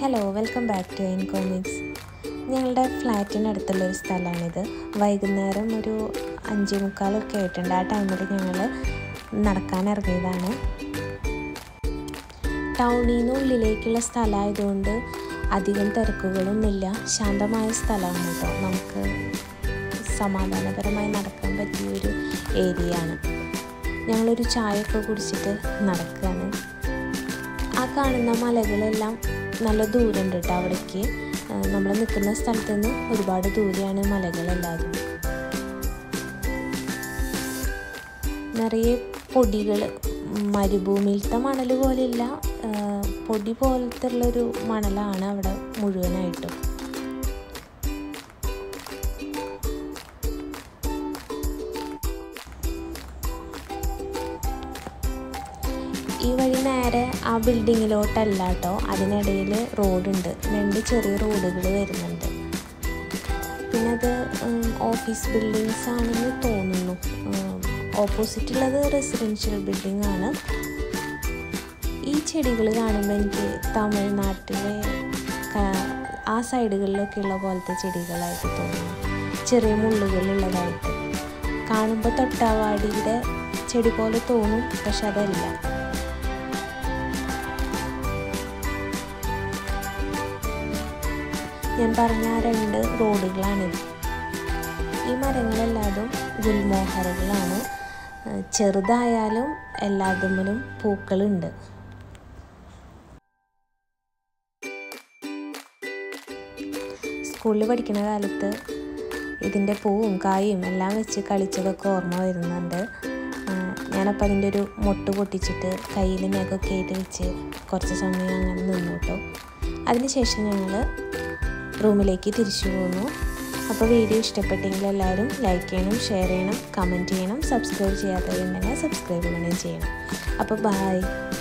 hello welcome back to N comics ഞങ്ങളുടെ ഫ്ലാറ്റിനടുത്തുള്ള ഒരു സ്ഥലമാണിത് വൈകുന്നേരം ഒരു അഞ്ചേ മുക്കാലൊക്കെ ആയിട്ടുണ്ട് ആ ടൈമിൽ ഞങ്ങൾ നടക്കാൻ ഇറങ്ങിയതാണ് ടൗണിൽ നിന്ന് ഉള്ളിലേക്കുള്ള സ്ഥലമായതുകൊണ്ട് അധികം തിരക്കുകളൊന്നുമില്ല ശാന്തമായ സ്ഥലമാണ് കേട്ടോ നമുക്ക് സമാധാനപരമായി നടക്കാൻ പറ്റിയ ഒരു ഏരിയ ആണ് ഞങ്ങളൊരു ചായയൊക്കെ കുടിച്ചിട്ട് നടക്കുകയാണ് ആ കാണുന്ന മലകളെല്ലാം നല്ല ദൂരമുണ്ട് കേട്ടോ അവിടേക്ക് നമ്മൾ നിൽക്കുന്ന സ്ഥലത്ത് നിന്ന് ഒരുപാട് ദൂരെയാണ് മലകളെല്ലാതും നിറയെ പൊടികൾ മരുഭൂമിയിലത്തെ മണൽ പോലെയില്ല പൊടി പോലത്തെ ഉള്ളൊരു മണലാണ് അവിടെ മുഴുവനായിട്ടും ഈ വഴി നേരെ ആ ബിൽഡിങ്ങിലോട്ടല്ല കേട്ടോ അതിനിടയിൽ റോഡുണ്ട് രണ്ട് ചെറിയ റോഡുകൾ വരുന്നുണ്ട് പിന്നെ അത് ഓഫീസ് ബിൽഡിങ്സ് ആണെന്ന് തോന്നുന്നു ഓപ്പോസിറ്റുള്ളത് റെസിഡൻഷ്യൽ ബിൽഡിംഗ് ആണ് ഈ ചെടികൾ കാണുമ്പോൾ എനിക്ക് തമിഴ്നാട്ടിലെ ആ സൈഡുകളിലൊക്കെ ഉള്ള പോലത്തെ ചെടികളായിട്ട് തോന്നുന്നു ചെറിയ മുള്ളുകളുള്ളതായിട്ട് കാണുമ്പോൾ തൊട്ടാവാടിയുടെ ചെടി പോലെ തോന്നും പക്ഷെ അതല്ല ഞാൻ പറഞ്ഞ ആ രണ്ട് റോഡുകളാണിത് ഈ മരങ്ങളെല്ലാതും ഗുൽമോഹറുകളാണ് ചെറുതായാലും എല്ലാതുമ്മലും പൂക്കളുണ്ട് സ്കൂളിൽ പഠിക്കുന്ന കാലത്ത് ഇതിൻ്റെ പൂവും കായും എല്ലാം വെച്ച് കളിച്ചതൊക്കെ ഓർമ്മ വരുന്നുണ്ട് ഞാനപ്പോൾ അതിൻ്റെ ഒരു മൊട്ട് പൊട്ടിച്ചിട്ട് കയ്യിൽ നെഗൊക്കെ ആയിട്ട് വെച്ച് കുറച്ച് സമയം അങ്ങനെ നിന്നു കേട്ടോ അതിനുശേഷം ഞങ്ങൾ റൂമിലേക്ക് തിരിച്ചു പോന്നു അപ്പോൾ വീഡിയോ ഇഷ്ടപ്പെട്ടെങ്കിൽ എല്ലാവരും ലൈക്ക് ചെയ്യണം ഷെയർ ചെയ്യണം കമൻറ്റ് ചെയ്യണം സബ്സ്ക്രൈബ് ചെയ്യാത്തവരുണ്ടെങ്കിൽ സബ്സ്ക്രൈബ് ചെയ്യണം അപ്പോൾ ബായ്